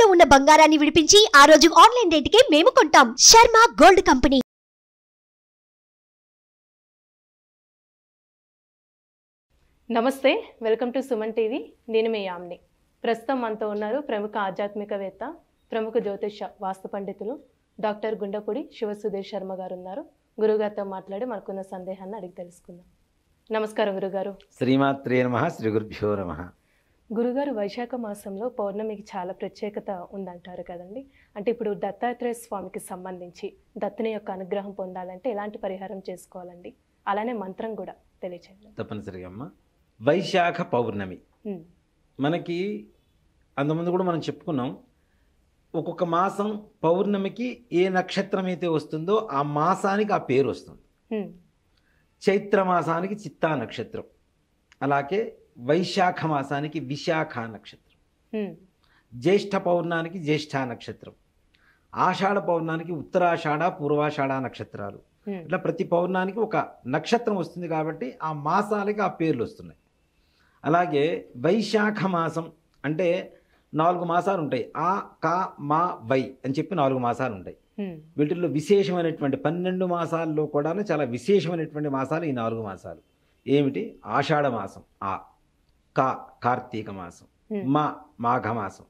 తాకట్టులో ఉన్న బంగారాన్ని విడిపించి ఆ రోజు ఆన్లైన్ రేటుకే మేము కొంటాం శర్మ గోల్డ్ కంపెనీ నమస్తే వెల్కమ్ టు సుమన్ టీవీ నేను మీ యామ్ని ప్రస్తుతం మనతో ఉన్నారు ప్రముఖ ఆధ్యాత్మికవేత్త ప్రముఖ జ్యోతిష వాస్తు పండితులు డాక్టర్ గుండపూడి శివసుధీర్ శర్మ గారు ఉన్నారు గురుగారితో మాట్లాడి మనకున్న సందేహాన్ని అడిగి తెలుసుకుందాం నమస్కారం గురుగారు శ్రీమాత్రే నమ శ్రీ గురుభ్యో నమ గురుగారు వైశాఖ మాసంలో పౌర్ణమికి చాలా ప్రత్యేకత ఉందంటారు కదండి అంటే ఇప్పుడు దత్తాత్రేయ స్వామికి సంబంధించి దత్తుని యొక్క అనుగ్రహం పొందాలంటే ఎలాంటి పరిహారం చేసుకోవాలండి అలానే మంత్రం కూడా తెలియచేయండి తప్పనిసరిగా అమ్మ వైశాఖ పౌర్ణమి ఉమ్, మనకి అంతకుముందు కూడా మనం చెప్పుకున్నాం ఒక్కొక్క మాసం పౌర్ణమికి ఏ నక్షత్రం అయితే వస్తుందో ఆ మాసానికి ఆ పేరు వస్తుంది ఉమ్, చైత్ర మాసానికి చిత్తా నక్షత్రం అలాగే వైశాఖ మాసానికి విశాఖ నక్షత్రం ఉమ్, జ్యేష్ఠ పౌర్ణానికి జ్యేష్ఠ నక్షత్రం ఆషాఢ పౌర్ణానికి ఉత్తరాషాఢ పూర్వాషాఢ నక్షత్రాలు ఉమ్, ఇట్లా ప్రతి పౌర్ణానికి ఒక నక్షత్రం వస్తుంది కాబట్టి ఆ మాసాలకి ఆ పేర్లు వస్తున్నాయి అలాగే వైశాఖ మాసం అంటే నాలుగు మాసాలు ఉంటాయి ఆ కా మా వై అని చెప్పి నాలుగు మాసాలు ఉంటాయి ఉమ్, వీటిల్లో విశేషమైనటువంటి పన్నెండు మాసాల్లో కూడా చాలా విశేషమైనటువంటి మాసాలు ఈ నాలుగు మాసాలు ఏమిటి ఆషాఢ మాసం ఆ కా కార్తీక మాసం ఉమ్. మా మాఘ మాసం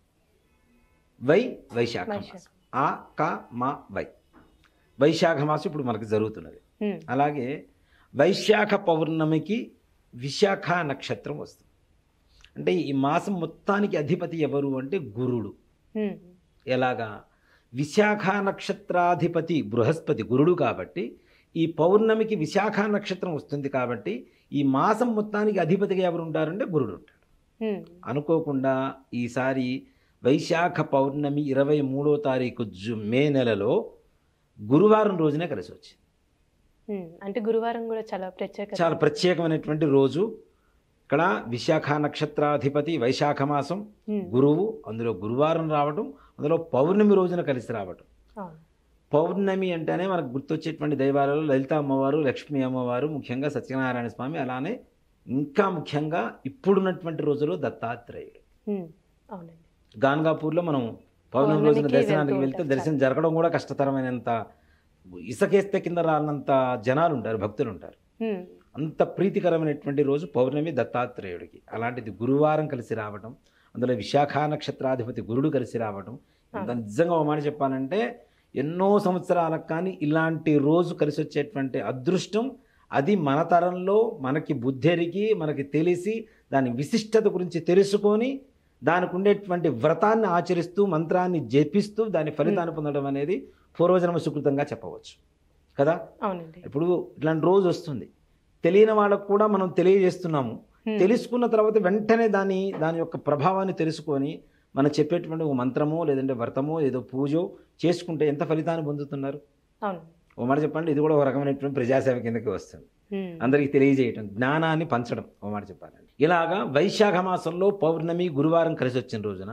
వై వైశాఖ వైశాఖ. మాసం ఆ కా మా వై వైశాఖ మాసం ఇప్పుడు మనకి జరుగుతున్నది ఉమ్, అలాగే వైశాఖ పౌర్ణమికి విశాఖ నక్షత్రం వస్తుంది అంటే ఈ మాసం మొత్తానికి అధిపతి ఎవరు అంటే గురుడు ఉమ్, ఎలాగా విశాఖ నక్షత్రాధిపతి బృహస్పతి గురుడు కాబట్టి ఈ పౌర్ణమికి విశాఖ నక్షత్రం వస్తుంది కాబట్టి ఈ మాసం మొత్తానికి అధిపతిగా ఎవరు ఉంటారంటే గురుడు ఉంటాడు ఉమ్, అనుకోకుండా ఈసారి వైశాఖ పౌర్ణమి ఇరవై మూడో తారీఖు జు మే నెలలో గురువారం రోజునే కలిసి వచ్చింది ఉమ్. అంటే గురువారం కూడా చాలా ప్రత్యేకత చాలా ప్రత్యేకమైనటువంటి రోజు ఇక్కడ విశాఖ నక్షత్రాధిపతి వైశాఖ మాసం ఉమ్, గురువు అందులో గురువారం రావటం అందులో పౌర్ణమి రోజున కలిసి రావటం అవును. పౌర్ణమి అంటేనే మనకు గుర్తొచ్చేటువంటి దైవాలలో లలిత అమ్మవారు లక్ష్మీ అమ్మవారు ముఖ్యంగా సత్యనారాయణ స్వామి అలానే ఇంకా ముఖ్యంగా ఇప్పుడున్నటువంటి రోజుల్లో దత్తాత్రేయుడు ఉమ్, అవునండి గాన్గాపూర్లో మనం పౌర్ణమి రోజున పౌర్ణమికి దర్శనానికి వెళ్తూ వెళ్తే ఉంటారు దర్శనం జరగడం కూడా కష్టతరమైనంత ఇసకేస్తే కింద రానంత జనాలు ఉంటారు భక్తులు ఉంటారు ఉమ్, అంత ప్రీతికరమైనటువంటి రోజు పౌర్ణమి దత్తాత్రేయుడికి అలాంటిది గురువారం కలిసి రావడం అందులో విశాఖ నక్షత్రాధిపతి గురుడు కలిసి రావడం ఇంత నిజంగా ఒక మాట చెప్పాలంటే ఎన్నో సంవత్సరాలకు కానీ ఇలాంటి రోజు కలిసి వచ్చేటువంటి అదృష్టం అది మన తరంలో మనకి బుద్ధెరిగి మనకి తెలిసి దాని విశిష్టత గురించి తెలుసుకొని దానికి ఉండేటువంటి వ్రతాన్ని ఆచరిస్తూ మంత్రాన్ని జపిస్తూ దాని ఫలితాన్ని పొందడం అనేది పూర్వజన్మ సుకృతంగా చెప్పవచ్చు కదా అవునండి ఇప్పుడు ఇట్లాంటి రోజు వస్తుంది తెలియని వాళ్ళకు కూడా మనం తెలియజేస్తున్నాము ఉమ్, తెలుసుకున్న తర్వాత వెంటనే దాని దాని యొక్క ప్రభావాన్ని తెలుసుకొని మనం చెప్పేటువంటి ఒక మంత్రమో లేదంటే వ్రతమో ఏదో పూజో చేసుకుంటే ఎంత ఫలితాన్ని పొందుతున్నారు అవును ఓ మాట చెప్పండి ఇది కూడా ఒక రకమైనటువంటి ప్రజాసేవ కిందకి వస్తుంది ఉమ్, అందరికీ తెలియజేయటం జ్ఞానాన్ని పంచడం ఓ మాట చెప్పాలండి ఇలాగా వైశాఖ మాసంలో పౌర్ణమి గురువారం కలిసి వచ్చిన రోజున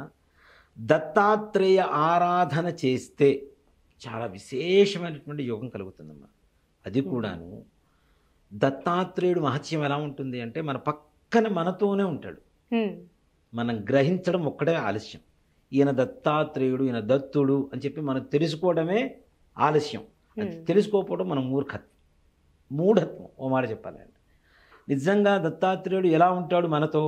దత్తాత్రేయ ఆరాధన చేస్తే చాలా విశేషమైనటువంటి యోగం కలుగుతుందమ్మా అది కూడాను దత్తాత్రేయుడు మహత్యం ఎలా ఉంటుంది అంటే మన పక్కన మనతోనే ఉంటాడు ఉమ్, మనం గ్రహించడం ఒక్కడే ఆలస్యం ఈయన దత్తాత్రేయుడు ఈయన దత్తుడు అని చెప్పి మనం తెలుసుకోవడమే ఆలస్యం అది Hmm. తెలుసుకోకపోవడం మన మూర్ఖత్వం మూఢత్వం ఓ మాట చెప్పాలంటే నిజంగా దత్తాత్రేయుడు ఎలా ఉంటాడు మనతో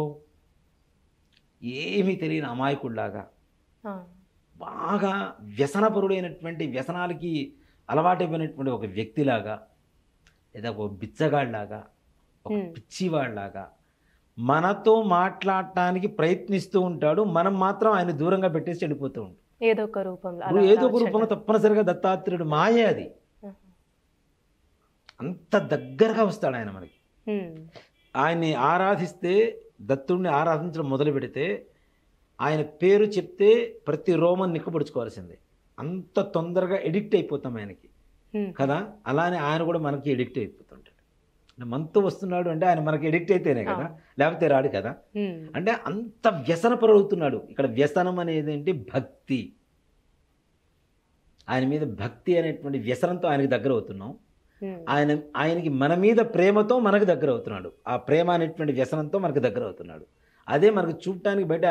ఏమీ తెలియని అమాయకుడిలాగా ఆ, బాగా వ్యసనపరుడైనటువంటి వ్యసనాలకి అలవాటైపోయినటువంటి ఒక వ్యక్తిలాగా లేదా ఒక బిచ్చగాడిలాగా ఒక Hmm. పిచ్చివాడిలాగా మనతో మాట్లాడటానికి ప్రయత్నిస్తూ ఉంటాడు మనం మాత్రం ఆయన దూరంగా పెట్టేసి వెళ్ళిపోతూ ఉంటాం ఏదో ఒక రూపంలో అలా ఇప్పుడు ఏదో ఒక రావచ్చు రూపంలో అంటారు. తప్పనిసరిగా దత్తాత్రేయుడు మాయే అది ఆహా. అంత దగ్గరగా వస్తాడు ఆయన మనకి ఉమ్, ఆయన్ని ఆరాధిస్తే దత్తుడిని ఆరాధించడం మొదలు పెడితే ఆయన పేరు చెప్తే ప్రతి రోమం నిక్కపడుచుకోవాల్సిందే అంత తొందరగా ఎడిక్ట్ అయిపోతాం ఆయనకి ఉమ్, కదా అలానే ఆయన కూడా మనకి ఎడిక్ట్ అయిపోతుంటాడు అంటే మనతో వస్తున్నాడు అంటే ఆయన మనకి ఎడిక్ట్ అయితేనే కదా లేకపోతే రాడు కదా ఉమ్, అంటే అంత వ్యసనపరవుతున్నాడు ఇక్కడ వ్యసనం అనేది ఏంటి భక్తి ఆయన మీద భక్తి అనేటువంటి వ్యసనంతో ఆయనకి దగ్గర అవుతున్నాం ఉమ్, ఆయన ఆయనకి మన మీద ప్రేమతో మనకు దగ్గర అవుతున్నాడు ఆ ప్రేమ అనేటువంటి వ్యసనంతో మనకు దగ్గర అవుతున్నాడు అదే మనకు చూడటానికి బయట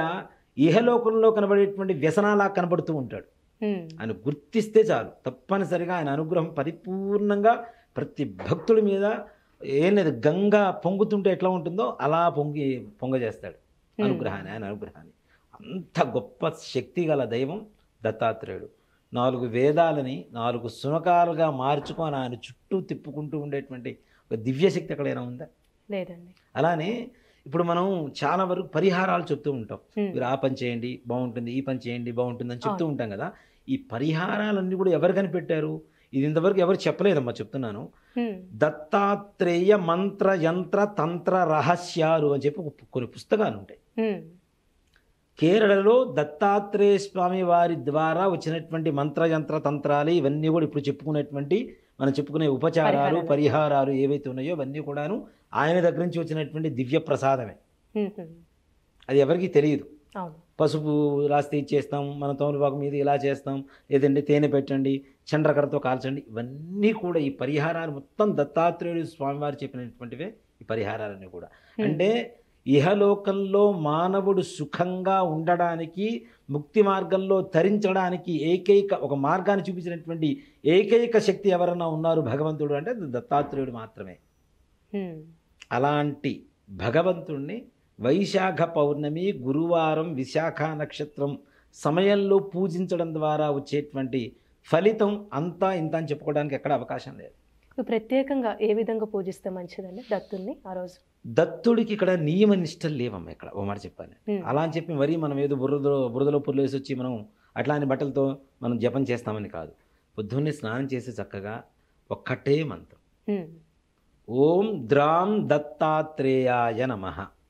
ఇహలోకంలో కనబడేటువంటి వ్యసనాలా కనబడుతూ ఉంటాడు ఉమ్, ఆయన గుర్తిస్తే చాలు తప్పనిసరిగా ఆయన అనుగ్రహం పరిపూర్ణంగా ప్రతి భక్తుడి మీద ఏం లేదు గంగా పొంగుతుంటే ఎట్లా ఉంటుందో అలా పొంగి పొంగజేస్తాడు ఉమ్, అనుగ్రహాన్ని ఆయన అనుగ్రహాన్ని అంత గొప్ప శక్తి గల దైవం దత్తాత్రేయుడు నాలుగు వేదాలని నాలుగు సునకాలుగా మార్చుకొని ఆయన చుట్టూ తిప్పుకుంటూ ఉండేటువంటి ఒక దివ్యశక్తి ఎక్కడైనా ఉందా లేదండి అలానే ఇప్పుడు మనం చాలా వరకు పరిహారాలు చెప్తూ ఉంటాం ఉమ్, మీరు ఆ పని చేయండి బాగుంటుంది ఈ పని చేయండి బాగుంటుంది అని చెప్తూ ఉంటాం కదా ఈ పరిహారాలన్నీ కూడా ఎవరు కనిపెట్టారు ఇది ఇంతవరకు ఎవరు చెప్పలేదమ్మా చెప్తున్నాను ఉమ్, దత్తాత్రేయ మంత్ర యంత్ర తంత్ర రహస్యాలు అని చెప్పి ఒక- కొన్ని పుస్తకాలు ఉంటాయి ఉమ్, కేరళలో దత్తాత్రేయ స్వామి వారి ద్వారా వచ్చినటువంటి మంత్ర యంత్ర తంత్రాలు ఇవన్నీ కూడా ఇప్పుడు చెప్పుకునేటువంటి మనం చెప్పుకునే ఉపచారాలు పరిహారాలు. పరిహారాలు ఏవైతే ఉన్నాయో అవన్నీ కూడాను ఆయన దగ్గర నుంచి వచ్చినటువంటి దివ్య ప్రసాదమే ఉమ్, ఉమ్, అది ఎవరికీ తెలియదు అవును పసుపు రాస్తే ఇచ్చేస్తాం మన తోమలపాకు మీద ఇలా చేస్తాం లేదంటే తేనె పెట్టండి చండ్రకరతో కాల్చండి ఇవన్నీ కూడా ఈ పరిహారాలు మొత్తం దత్తాత్రేయుడు స్వామివారు చెప్పినటువంటివే ఈ పరిహారాలన్నీ కూడా ఉమ్, అంటే ఇహలోకంలో మానవుడు సుఖంగా ఉండడానికి ముక్తి మార్గంలో తరించడానికి ఏకైక ఒక మార్గాన్ని చూపించినటువంటి ఏకైక శక్తి ఎవరన్నా ఉన్నారు భగవంతుడు అంటే అది దత్తాత్రేయుడు మాత్రమే ఉమ్, అలాంటి భగవంతుణ్ణి వైశాఖ పౌర్ణమి గురువారం విశాఖ నక్షత్రం సమయంలో పూజించడం ద్వారా వచ్చేటువంటి ఫలితం అంతా ఇంత అని చెప్పుకోవడానికి ఎక్కడ అవకాశం లేదు ఇప్పుడు ప్రత్యేకంగా ఏ విధంగా పూజిస్తే మంచిదండి దత్తుల్ని ఆ రోజు దత్తుడికి ఇక్కడ నియమ నిష్టలు లేవమ్మ ఇక్కడ ఓ మాట చెప్పాను ఉమ్, అలా అని చెప్పి మరీ మనం ఏదో బురదలో బురదలో పుర్లు వేసి వచ్చి మనం అట్లాంటి బట్టలతో మనం జపం చేస్తామని కాదు పొద్దున్నే స్నానం చేసి చక్కగా ఒక్కటే మంత్రం ఉమ్, ఓం ద్రాం దత్తాత్రేయాయ నమ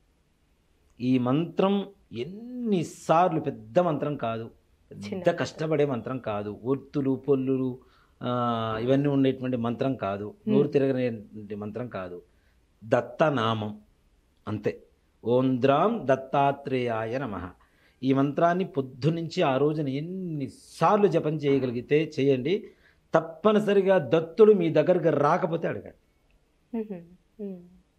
ఈ మంత్రం ఎన్నిసార్లు పెద్ద మంత్రం కాదు పెద్ద చిన్న కష్టపడే మంత్రం కాదు ఒత్తులు పొల్లులు ఆ, ఇవన్నీ ఉండేటువంటి మంత్రం కాదు నోరు తిరగనే మంత్రం కాదు దత్తనామం అంతే ఓం ద్రాం దత్తాత్రేయాయ నమ ఈ మంత్రాన్ని పొద్దునుంచి ఆ రోజున ఎన్నిసార్లు జపం చేయగలిగితే చేయండి తప్పనిసరిగా దత్తుడు మీ దగ్గరకు రాకపోతే అడగండి ఉమ్, ఉమ్,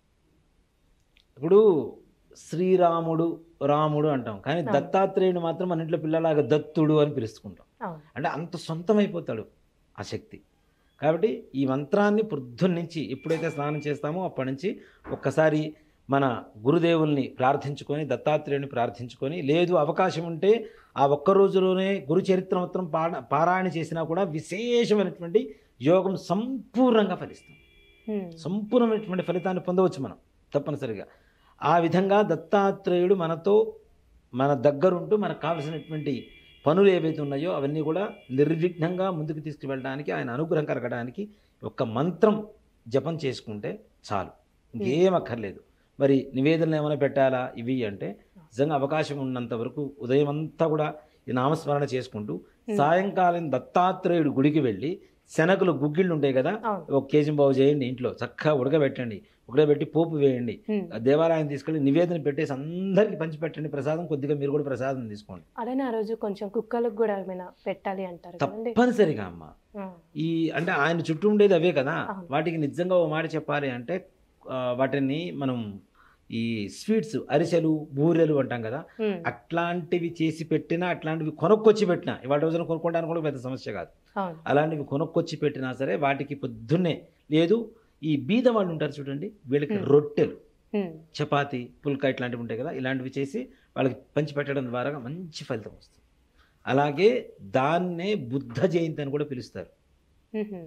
ఇప్పుడు శ్రీరాముడు రాముడు అంటాం కానీ అవును. దత్తాత్రేయుడు మాత్రం మన ఇంట్లో పిల్లలాగా దత్తుడు అని పిలుచుకుంటాం అవును అంటే అంత సొంతమైపోతాడు ఆ శక్తి కాబట్టి ఈ మంత్రాన్ని పొద్దున్నుంచి ఎప్పుడైతే స్నానం చేస్తామో అప్పటి నుంచి ఒక్కసారి మన గురుదేవుల్ని ప్రార్థించుకొని దత్తాత్రేయుని ప్రార్థించుకొని లేదు అవకాశం ఉంటే ఆ ఒక్క రోజులోనే గురు చరిత్ర మొత్తం పాడ పారాయణ చేసినా కూడా విశేషమైనటువంటి యోగం సంపూర్ణంగా ఫలిస్తుంది ఉమ్, సంపూర్ణమైనటువంటి ఫలితాన్ని పొందవచ్చు మనం తప్పనిసరిగా ఆ విధంగా దత్తాత్రేయుడు మనతో మన దగ్గరుంటూ మనకు కావలసినటువంటి పనులు ఏవైతే ఉన్నాయో అవన్నీ కూడా నిర్విఘ్నంగా ముందుకు తీసుకువెళ్ళడానికి ఆయన అనుగ్రహం కలగడానికి ఒక్క మంత్రం జపం చేసుకుంటే చాలు ఇంకేం అక్కర్లేదు మరి నివేదనలు ఏమైనా పెట్టాలా ఇవి అంటే నిజంగా అవకాశం ఉన్నంత వరకు ఉదయం అంతా కూడా ఈ నామస్మరణ చేసుకుంటూ సాయంకాలం దత్తాత్రేయుడు గుడికి వెళ్ళి శనగలు గుగ్గిళ్ళు ఉంటాయి కదా అవును ఒక కేజీ బావు చేయండి ఇంట్లో చక్కగా ఉడకబెట్టండి ఉడకబెట్టి పోపు వేయండి ఉమ్, ఆ దేవాలయం తీసుకెళ్ళి నివేదన పెట్టేసి అందరికీ పంచిపెట్టండి ప్రసాదం కొద్దిగా మీరు కూడా ప్రసాదం తీసుకోండి అలానే ఆ రోజు కొంచెం కుక్కలకు కూడా ఏమైనా పెట్టాలి అంటారు కదండి తప్పనిసరిగా అమ్మ ఆ, ఈ అంటే ఆయన చుట్టూ ఉండేది అవే కదా అవును. వాటికి నిజంగా ఓ మాట చెప్పాలి అంటే ఆ, వాటిని మనం ఈ స్వీట్స్ అరిసెలు బూరెలు అంటాం కదా ఉమ్, అట్లాంటివి చేసి పెట్టినా అట్లాంటివి కొనుక్కొచ్చి పెట్టినా ఇవాళ రోజున కొనుక్కోవడానికి కూడా పెద్ద సమస్య కాదు అవును అలాంటివి కొనుక్కొచ్చి పెట్టినా సరే వాటికి పొద్దున్నే లేదు ఈ బీద వాళ్ళు ఉంటారు చూడండి వీళ్ళకి Hmm. రొట్టెలు ఉమ్, చపాతి పుల్కా ఇట్లాంటివి ఉంటాయి కదా ఇలాంటివి చేసి వాళ్ళకి పంచి పెట్టడం ద్వారా మంచి ఫలితం వస్తుంది అలాగే దాన్నే బుద్ధ జయంతి అని కూడా పిలుస్తారు ఉహుం,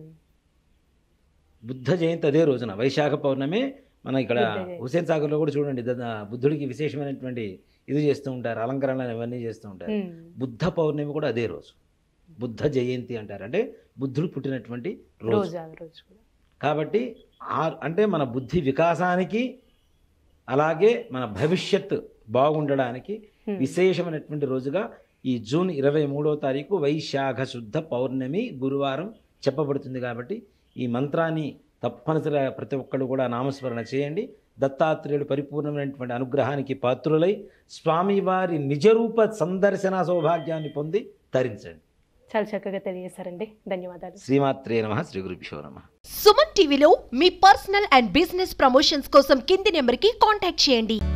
బుద్ధ జయంతి అదే రోజున వైశాఖ పౌర్ణమి మన ఇక్కడ బుద్ధ జయంతి. హుసేన్ సాగర్లో కూడా చూడండి ద- బుద్ధుడికి విశేషమైనటువంటి ఇది చేస్తూ ఉంటారు అలంకరణలు ఇవన్నీ చేస్తూ ఉంటారు ఉమ్, బుద్ధ పౌర్ణమి కూడా అదే రోజు బుద్ధ జయంతి అంటారు అంటే బుద్ధుడు పుట్టినటువంటి రోజు రోజు ఆ రోజు కూడా కాబట్టి ఆ అంటే మన బుద్ధి వికాసానికి అలాగే మన భవిష్యత్ బాగుండడానికి ఉమ్, విశేషమైనటువంటి రోజుగా ఈ జూన్ ఇరవై మూడవ తారీఖు వైశాఖ శుద్ధ పౌర్ణమి గురువారం చెప్పబడుతుంది కాబట్టి ఈ మంత్రాన్ని తప్పనిసరిగా ప్రతి ఒక్కరు కూడా నామస్మరణ చేయండి దత్తాత్రేయుడు పరిపూర్ణమైనటువంటి అనుగ్రహానికి పాత్రులై స్వామివారి నిజరూప సందర్శన సౌభాగ్యాన్ని పొంది తరించండి చాలా చక్కగా తెలియజేశారండి ధన్యవాదాలు శ్రీమాత్రే నమ శ్రీ గురుభ్యో నమ సుమన్ టీవీలో మీ పర్సనల్ అండ్ బిజినెస్ ప్రమోషన్స్ కోసం కింది నెంబర్కి కాంటాక్ట్ చేయండి